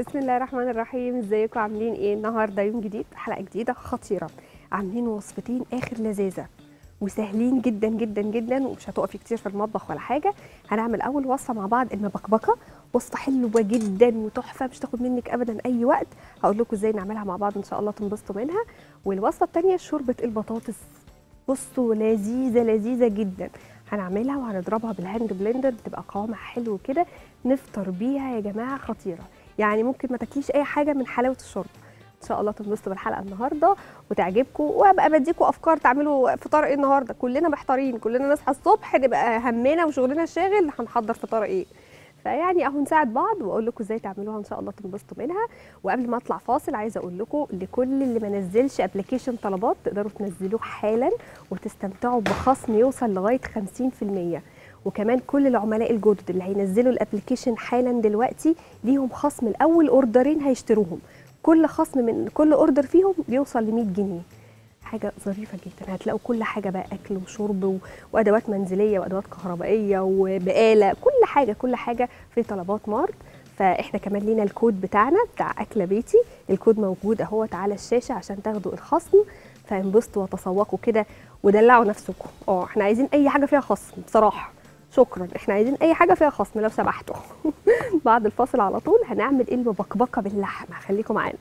بسم الله الرحمن الرحيم ازيكم عاملين ايه النهارده يوم جديد حلقه جديده خطيره عاملين وصفتين اخر لذاذه وسهلين جدا جدا جدا ومش هتقفي كتير في المطبخ ولا حاجه هنعمل اول وصفه مع بعض المبكبكه وصفه حلوه جدا وتحفه مش تاخد منك ابدا اي وقت هقول لكم ازاي نعملها مع بعض ان شاء الله تنبسطوا منها والوصفه الثانيه شوربه البطاطس بصوا لذيذه لذيذه جدا هنعملها وهنضربها بالهاند بلندر بتبقى قوامها حلو كده نفطر بيها يا جماعه خطيره يعني ممكن ما تاكليش اي حاجه من حلاوه الشرب ان شاء الله تنبسطوا بالحلقه النهارده وتعجبكم وابقى بديكم افكار تعملوا فطار ايه النهارده كلنا محتارين كلنا نصحى الصبح نبقى همنا وشغلنا شاغل هنحضر فطار ايه فيعني اهو نساعد بعض واقول لكم ازاي تعملوها ان شاء الله تنبسطوا منها وقبل ما اطلع فاصل عايزه اقول لكم لكل اللي ما نزلش ابلكيشن طلبات تقدروا تنزلوه حالا وتستمتعوا بخصم يوصل لغايه 50% وكمان كل العملاء الجدد اللي هينزلوا الابلكيشن حالا دلوقتي ليهم خصم الاول اوردرين هيشتروهم كل خصم من كل اوردر فيهم بيوصل ل 100 جنيه حاجه ظريفه جدا هتلاقوا كل حاجه بقى اكل وشرب و... وادوات منزليه وادوات كهربائيه وبقاله كل حاجه كل حاجه في طلبات مارت فاحنا كمان لينا الكود بتاعنا بتاع اكله بيتي الكود موجود اهوت على الشاشه عشان تاخدوا الخصم فانبسطوا وتسوقوا كده ودلعوا نفسكم اه احنا عايزين اي حاجه فيها خصم بصراحه شكرا احنا عايزين اي حاجه فيها خصم لو سمحتوا بعد الفاصل على طول هنعمل ايه المبكبكه باللحمه خليكم معانا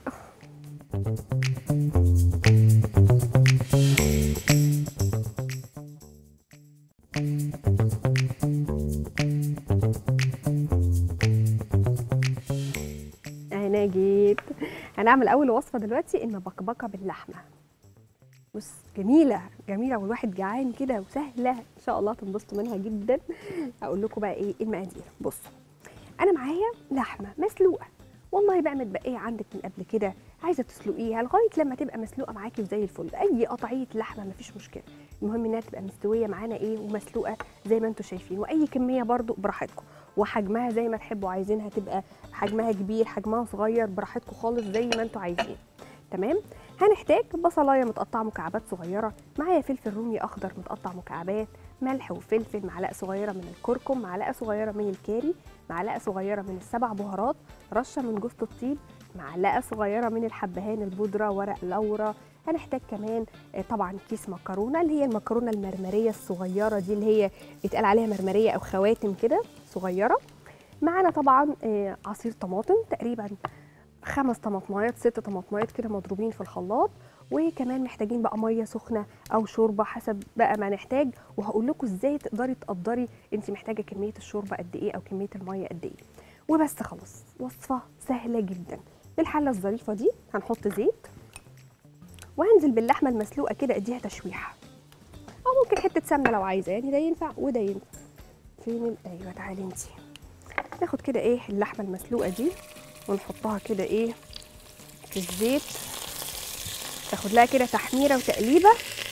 انا جيت هنعمل اول وصفه دلوقتي المبكبكه باللحمه بص جميله جميله والواحد جعان كده وسهله ان شاء الله تنبسطوا منها جدا هقول لكم بقى ايه المقادير بصوا انا معايا لحمه مسلوقه والله بقى متبقيه عندك من قبل كده عايزه تسلقيها لغايه لما تبقى مسلوقه معاكي وزي الفل اي قطعيه لحمه مفيش مشكله المهم انها تبقى مستويه معانا ايه ومسلوقه زي ما انتم شايفين واي كميه برضو براحتكم وحجمها زي ما تحبوا عايزينها تبقى حجمها كبير حجمها صغير براحتكم خالص زي ما انتم عايزين تمام هنحتاج بصلايه متقطعه مكعبات صغيره معايا فلفل رومي اخضر متقطع مكعبات ملح وفلفل معلقه صغيره من الكركم معلقه صغيره من الكاري معلقه صغيره من السبع بهارات رشه من جوز الطيب معلقه صغيره من الحبهان البودره ورق لورا هنحتاج كمان طبعا كيس مكرونه اللي هي المكرونه المرمريه الصغيره دي اللي هي بيتقال عليها مرمريه او خواتم كده صغيره معانا طبعا عصير طماطم تقريبا خمس طماطمايات ست طماطمايات كده مضروبين في الخلاط وكمان محتاجين بقى ميه سخنه او شوربه حسب بقى ما نحتاج وهقول لكم ازاي تقدري تقدري انت محتاجه كميه الشوربه قد ايه او كميه الميه قد ايه وبس خلاص وصفه سهله جدا الحله الظريفه دي هنحط زيت وهنزل باللحمه المسلوقه كده اديها تشويحه او ممكن حته سمنه لو عايزه يعني ده ينفع وده ينفع فين ال... ايوه تعالي انت ناخد كده ايه اللحمه المسلوقه دي ونحطها كده ايه في الزيت تاخد لها كده تحميره وتقليبه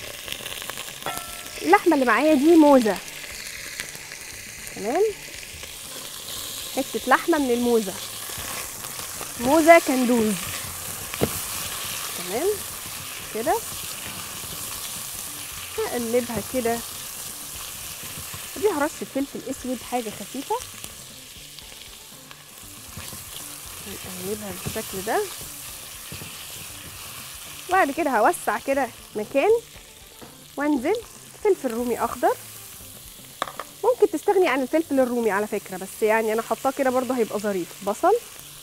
اللحمه اللي معايا دي موزه تمام حته لحمه من الموزه موزه كندوز تمام كده هقلبها كده اديها رشه فلفل اسود حاجه خفيفه نقلبها بالشكل ده وبعد كده هوسع كده مكان وانزل فلفل رومي اخضر ممكن تستغني عن الفلفل الرومي على فكره بس يعني انا حطاه كده برضه هيبقى ظريف بصل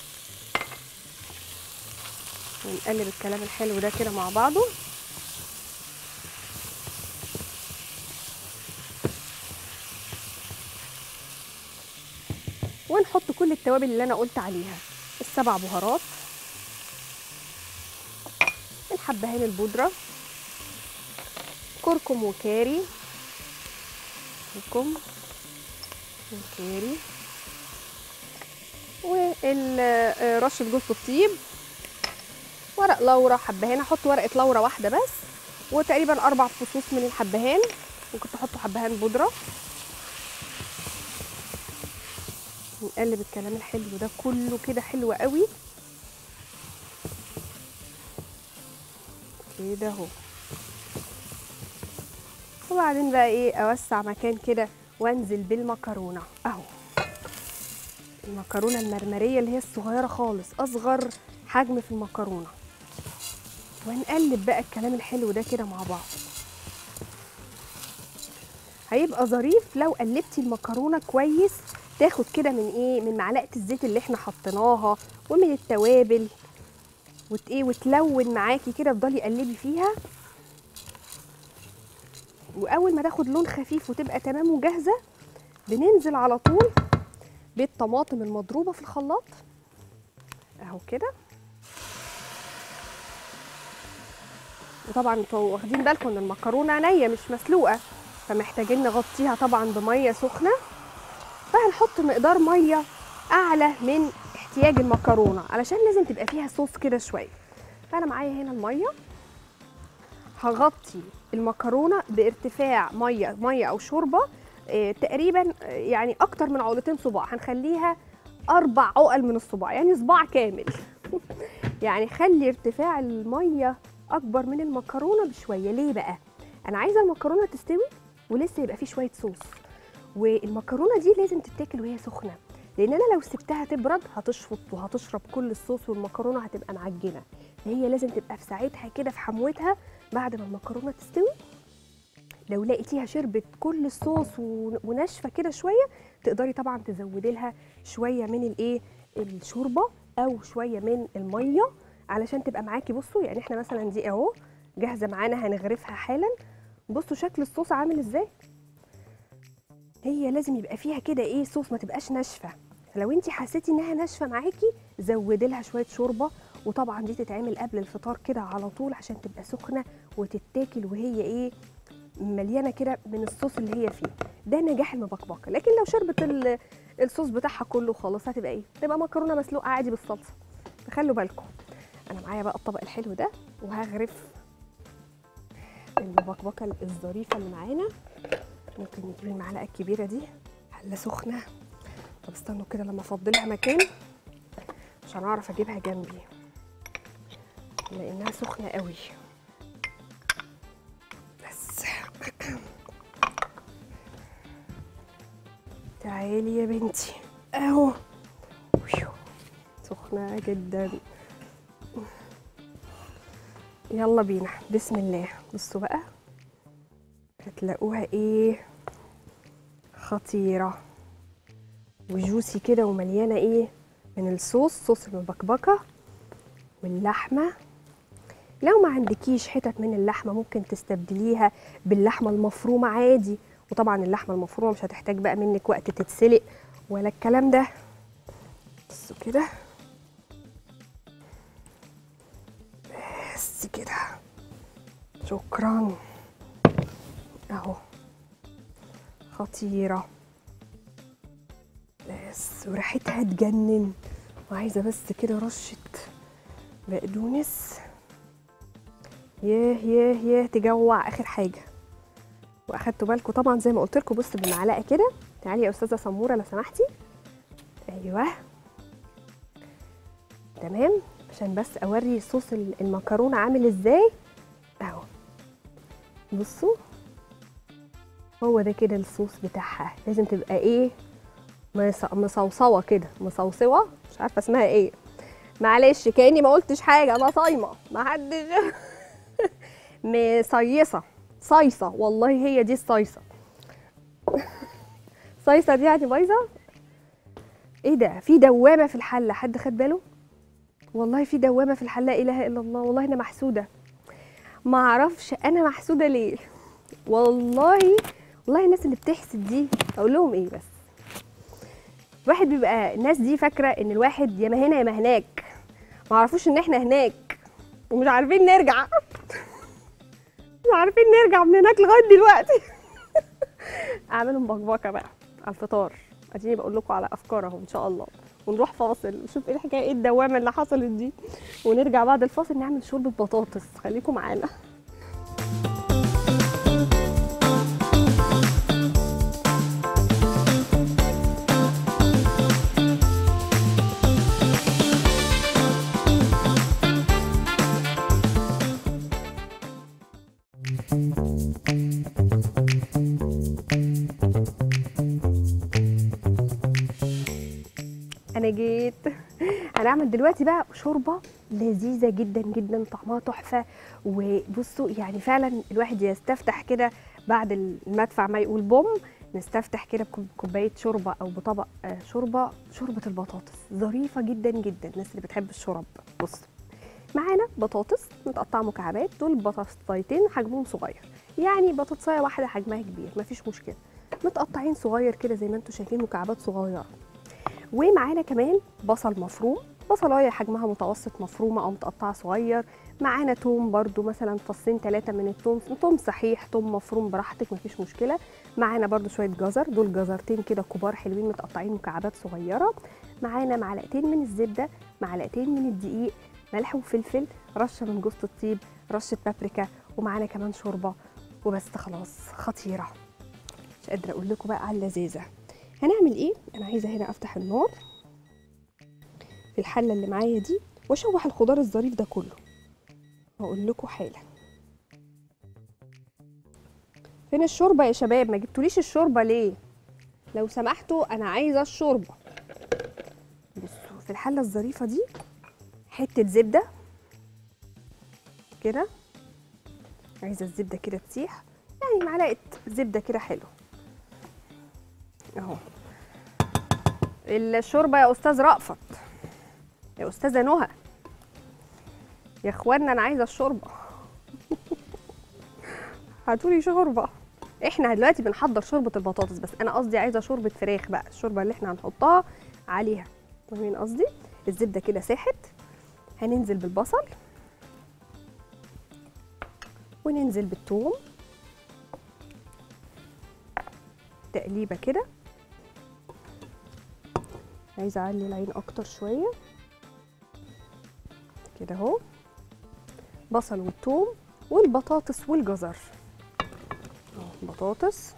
ونقلب الكلام الحلو ده كده مع بعضه ونحط كل التوابل اللي انا قلت عليها السبع بهارات الحبهان البودرة كركم وكاري كركم وكاري ورشة جوز الطيب ورق لورا حبهان احط ورقة لورا واحدة بس وتقريبا اربع فصوص من الحبهان ممكن تحطوا حبهان بودرة نقلب الكلام الحلو ده كله كده حلو قوي كده اهو وبعدين بقى ايه اوسع مكان كده وانزل بالمكرونه اهو المكرونه المرمريه اللي هي الصغيره خالص اصغر حجم في المكرونه وهنقلب بقى الكلام الحلو ده كده مع بعض هيبقى ظريف لو قلبتي المكرونه كويس تاخد كده من ايه من معلقه الزيت اللي احنا حطيناها ومن التوابل وت ايه وتلون معاكي كده افضلي قلبي فيها واول ما تاخد لون خفيف وتبقى تمام وجاهزه بننزل على طول بالطماطم المضروبه في الخلاط اهو كده وطبعا انتوا واخدين بالكم ان المكرونه نيه مش مسلوقه فمحتاجين نغطيها طبعا بميه سخنه فهنحط مقدار ميه اعلى من احتياج المكرونه علشان لازم تبقى فيها صوص كده شويه فانا معايا هنا الميه هغطي المكرونه بارتفاع ميه ميه او شوربه آه، تقريبا آه، يعني اكتر من عقلتين صباع هنخليها اربع عقل من الصباع يعني صباع كامل يعني خلي ارتفاع الميه اكبر من المكرونه بشويه ليه بقى انا عايزه المكرونه تستوي ولسه يبقى فيه شويه صوص والمكرونه دي لازم تتاكل وهي سخنه لان انا لو سبتها تبرد هتشفط وهتشرب كل الصوص والمكرونه هتبقى معجنه فهي لازم تبقى في ساعتها كده في حموتها بعد ما المكرونه تستوي لو لقيتيها شربت كل الصوص و- وناشفه كده شويه تقدري طبعا تزودي لها شويه من الايه الشوربه او شويه من الميه علشان تبقى معاكي بصوا يعني احنا مثلا دي اهو جاهزه معانا هنغرفها حالا بصوا شكل الصوص عامل ازاي هي لازم يبقى فيها كده ايه صوص ما تبقاش ناشفه فلو انت حسيتي انها ناشفه معاكي زودي لها شويه شوربه وطبعا دي تتعمل قبل الفطار كده على طول عشان تبقى سخنه وتتاكل وهي ايه مليانه كده من الصوص اللي هي فيه ده نجاح المبكبكه لكن لو شربت ال- الصوص بتاعها كله خلاص هتبقى ايه تبقى مكرونه مسلوقه عادي بالصلصه فخلوا بالكم انا معايا بقى الطبق الحلو ده وهغرف المبكبكه الظريفه اللي معانا ممكن نجيب المعلقه الكبيره دي حله سخنه طب استنوا كده لما افضلها مكان عشان اعرف اجيبها جنبي لانها سخنه قوي بس تعالي يا بنتي اهو ويو. سخنه جدا يلا بينا بسم الله بصوا بقى هتلاقوها ايه خطيره وجوسي كده ومليانه ايه من الصوص صوص المبكبكه واللحمه لو ما عندكيش حتت من اللحمه ممكن تستبدليها باللحمه المفرومه عادي وطبعا اللحمه المفرومه مش هتحتاج بقى منك وقت تتسلق ولا الكلام ده بصوا كده بس كده شكرا اهو خطيره بس وريحتها تجنن وعايزه بس كده رشه بقدونس ياه ياه ياه تجوع اخر حاجه واخدتوا بالكم طبعا زي ما قلت لكم بص بالمعلقه كده تعالي يا استاذه سموره لو سمحتي ايوه تمام عشان بس اوري صوص ال- المكرونه عامل ازاي اهو بصوا هو ده كده الصوص بتاعها لازم تبقى ايه مص- مصوصوه كده مصوصوه مش عارفه اسمها ايه معلش كاني ما قلتش حاجه انا صايمه ما حدش مصيصه صيصه والله هي دي الصيصه صيصه دي يعني بايظه ايه ده في دوامه في الحله حد خد باله والله في دوامه في الحله لا اله الا الله والله انا محسوده ما اعرفش انا محسوده ليه والله والله الناس اللي بتحسد دي اقول لهم ايه بس الواحد بيبقى الناس دي فاكره ان الواحد يا ما هنا يا ما هناك ما عرفوش ان احنا هناك ومش عارفين نرجع مش عارفين نرجع من هناك لغايه دلوقتي اعملوا مبكبكه بقى على الفطار اديني بقول لكم على افكار اهو ان شاء الله ونروح فاصل نشوف ايه الحكايه ايه الدوامه اللي حصلت دي ونرجع بعد الفاصل نعمل شوربه بطاطس خليكم معانا انا جيت هنعمل دلوقتي بقى شوربه لذيذه جدا جدا طعمها تحفه وبصوا يعني فعلا الواحد يستفتح كده بعد المدفع ما يقول بوم نستفتح كده بكوبايه شوربه او بطبق آه، شوربه شوربه البطاطس ظريفه جدا جدا الناس اللي بتحب الشرب بصوا معانا بطاطس متقطعه مكعبات دول بطاطسايتين حجمهم صغير يعني بطاطسايه واحده حجمها كبير مفيش مشكله متقطعين صغير كده زي ما انتم شايفين مكعبات صغيره ومعانا كمان بصل مفروم بصلايه حجمها متوسط مفرومه او متقطعه صغير معانا توم برده مثلا فصين ثلاثه من التوم توم صحيح توم مفروم براحتك مفيش مشكله معانا برده شويه جزر دول جزرتين كده كبار حلوين متقطعين مكعبات صغيره معانا معلقتين من الزبده معلقتين من الدقيق ملح وفلفل رشه من جوز الطيب رشه بابريكا ومعانا كمان شوربه وبس خلاص خطيره مش قادره اقول لكم بقى على اللذاذه هنعمل ايه انا عايزه هنا افتح النار في الحله اللي معايا دي واشوح الخضار الظريف ده كله هقول لكم حالا فين الشوربه يا شباب ما جبتوليش الشوربه ليه لو سمحتوا انا عايزه الشوربه بصوا في الحله الظريفه دي حته زبده كده عايزه الزبده كده تسيح يعني معلقه زبده كده حلو اهو الشوربه يا استاذ رأفت يا استاذه نهى يا اخوانا انا عايزه الشوربه هاتولي شوربه احنا دلوقتي بنحضر شوربه البطاطس بس انا قصدي عايزه شوربه فراخ بقى الشوربه اللي احنا هنحطها عليها فاهمين قصدي الزبده كده ساحت هننزل بالبصل وننزل بالثوم تقليبه كده عايزه اعلي العين اكتر شويه كده اهو بصل والثوم والبطاطس والجزر اهو البطاطس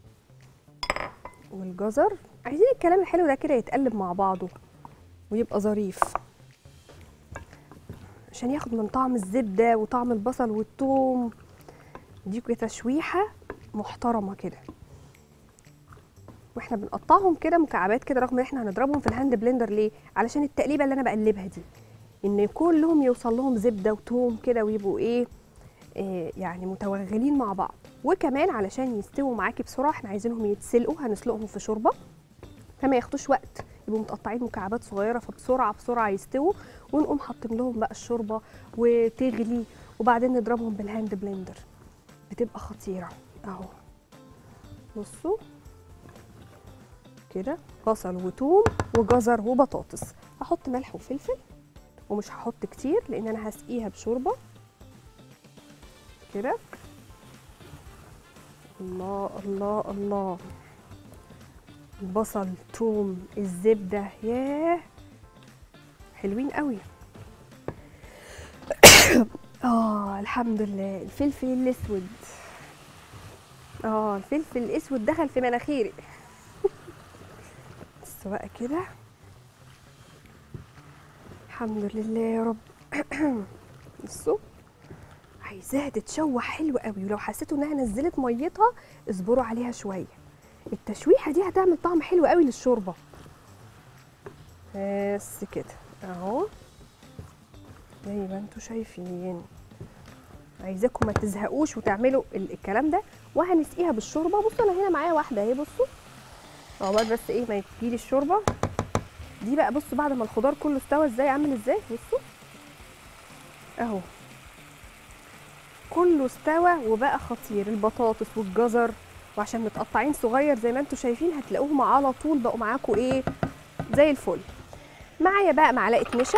والجزر عايزين الكلام الحلو ده كده يتقلب مع بعضه ويبقى ظريف عشان ياخد من طعم الزبده وطعم البصل والثوم دي كده تشويحه محترمه كده واحنا بنقطعهم كده مكعبات كده رغم ان احنا هنضربهم في الهاند بلندر ليه علشان التقليبه اللي انا بقلبها دي ان كلهم يوصل لهم زبده وتوم كده ويبقوا ايه آه يعني متوغلين مع بعض وكمان علشان يستووا معاكي بسرعه احنا عايزينهم يتسلقوا هنسلقهم في شوربه فما ياخدوش وقت يبقوا متقطعين مكعبات صغيره فبسرعه بسرعه يستووا ونقوم حاطين لهم بقى الشوربه وتغلي وبعدين نضربهم بالهاند بلندر بتبقى خطيره اهو بصوا كده بصل وتوم وجزر وبطاطس هحط ملح وفلفل ومش هحط كتير لان انا هسقيها بشوربه كده الله الله الله البصل توم الزبده ياه حلوين قوي اه الحمد لله الفلفل الاسود اه الفلفل الاسود دخل في مناخيري بس بقى كده الحمد لله يا رب بصوا عايزاها تتشوح حلو قوي ولو حسيتوا انها نزلت ميتها اصبروا عليها شويه التشويحه دي هتعمل طعم حلو قوي للشوربه بس كده اهو زي ما انتوا شايفين عايزاكم ما تزهقوش وتعملوا ال- الكلام ده وهنسقيها بالشوربه بصوا انا هنا معايا واحده اهي بصوا عقبال بس ايه ما تجيلي الشوربه دي بقى بصوا بعد ما الخضار كله استوى ازاي عامل ازاي بصوا اهو كله استوى وبقى خطير البطاطس والجزر وعشان متقطعين صغير زي ما انتم شايفين هتلاقوهم على طول بقوا معاكم ايه زي الفل معايا بقى معلقه نشا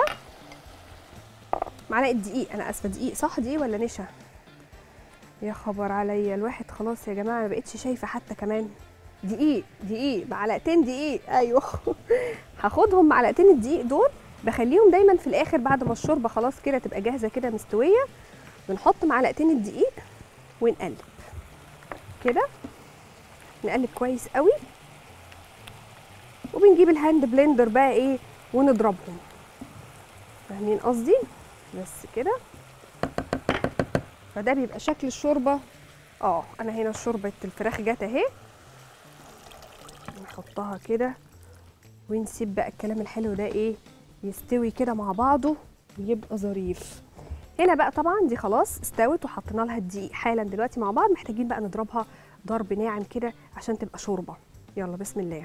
معلقه دقيق انا اسفه دقيق صح دقيق ولا نشا يا خبر عليا الواحد خلاص يا جماعه ما بقتش شايفه حتى كمان دقيق دقيق معلقتين دقيق ايوه هاخدهم معلقتين الدقيق دول بخليهم دايما في الاخر بعد ما الشوربه خلاص كده تبقى جاهزه كده مستويه بنحط معلقتين الدقيق ونقلب كده نقلب كويس قوي وبنجيب الهاند بلندر بقى ايه ونضربهم فاهمين قصدي بس كده فده بيبقى شكل الشوربه اه انا هنا شوربه الفراخ جت اهي نحطها كده ونسيب بقى الكلام الحلو ده ايه يستوي كده مع بعضه ويبقى ظريف هنا بقى طبعا دي خلاص استوت وحطينا لها الدقيق حالا دلوقتي مع بعض محتاجين بقى نضربها ضرب ناعم كده عشان تبقى شوربه يلا بسم الله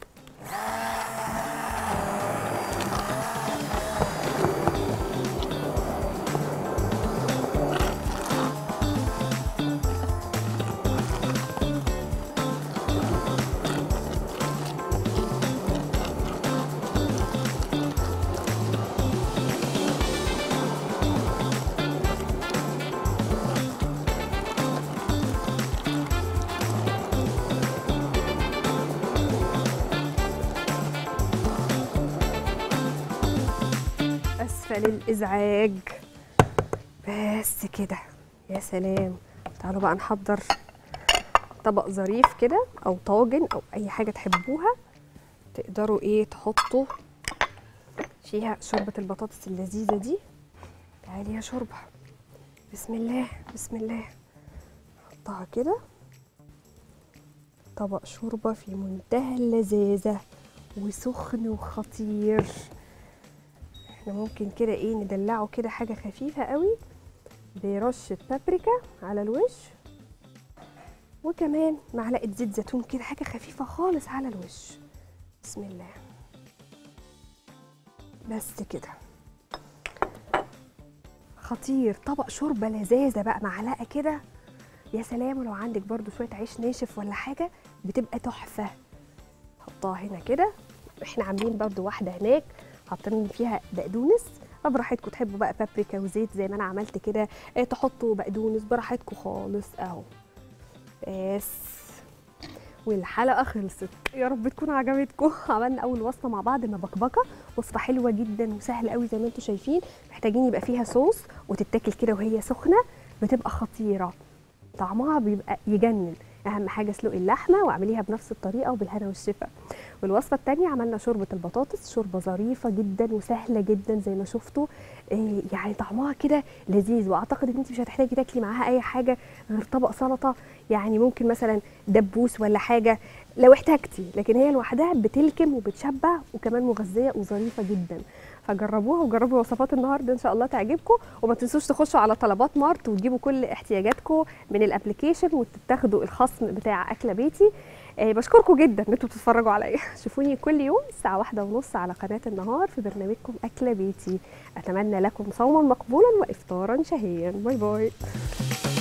اسفل الازعاج بس كده يا سلام تعالوا بقى نحضر طبق ظريف كده او طاجن او اي حاجه تحبوها تقدروا ايه تحطوا فيها شوربه البطاطس اللذيذه دي تعالي يا شوربه بسم الله بسم الله نحطها كده طبق شوربه في منتهى اللذاذه وسخن وخطير احنا ممكن كده ايه ندلعه كده حاجه خفيفه قوي برشه بابريكا على الوش وكمان معلقه زيت زيتون كده حاجه خفيفه خالص على الوش بسم الله بس كده خطير طبق شوربه لذاذه بقى معلقه كده يا سلام ولو عندك برضو شويه عيش ناشف ولا حاجه بتبقى تحفه حطها هنا كده احنا عاملين برضو واحده هناك حاطين فيها بقدونس براحتكم تحبوا بقى بابريكا وزيت زي ما انا عملت كده اه تحطوا بقدونس براحتكم خالص اهو بس والحلقه خلصت يا رب تكون عجبتكم عملنا اول وصفه مع بعض المبكبكه وصفه حلوه جدا وسهله قوي زي ما انتم شايفين محتاجين يبقى فيها صوص وتتاكل كده وهي سخنه بتبقى خطيره طعمها بيبقى يجنن اهم حاجه اسلقي اللحمه واعمليها بنفس الطريقه وبالهنا والشفا والوصفه الثانيه عملنا شوربه البطاطس شوربه ظريفه جدا وسهله جدا زي ما شفتوا إيه يعني طعمها كده لذيذ واعتقد ان انت مش هتحتاجي تاكلي معاها اي حاجه غير طبق سلطه يعني ممكن مثلا دبوس ولا حاجه لو احتاجتي لكن هي لوحدها بتلكم وبتشبع وكمان مغذيه وظريفه جدا فجربوها وجربوا وصفات النهارده ان شاء الله تعجبكم وما تنسوش تخشوا على طلبات مارت وتجيبوا كل احتياجاتكم من الابلكيشن وتاخدوا الخصم بتاع اكله بيتي آه بشكركم جدا ان انتوا بتتفرجوا عليا شوفوني كل يوم الساعه واحدة ونص على قناه النهار في برنامجكم اكله بيتي اتمنى لكم صوما مقبولا وافطارا شهيا باي باي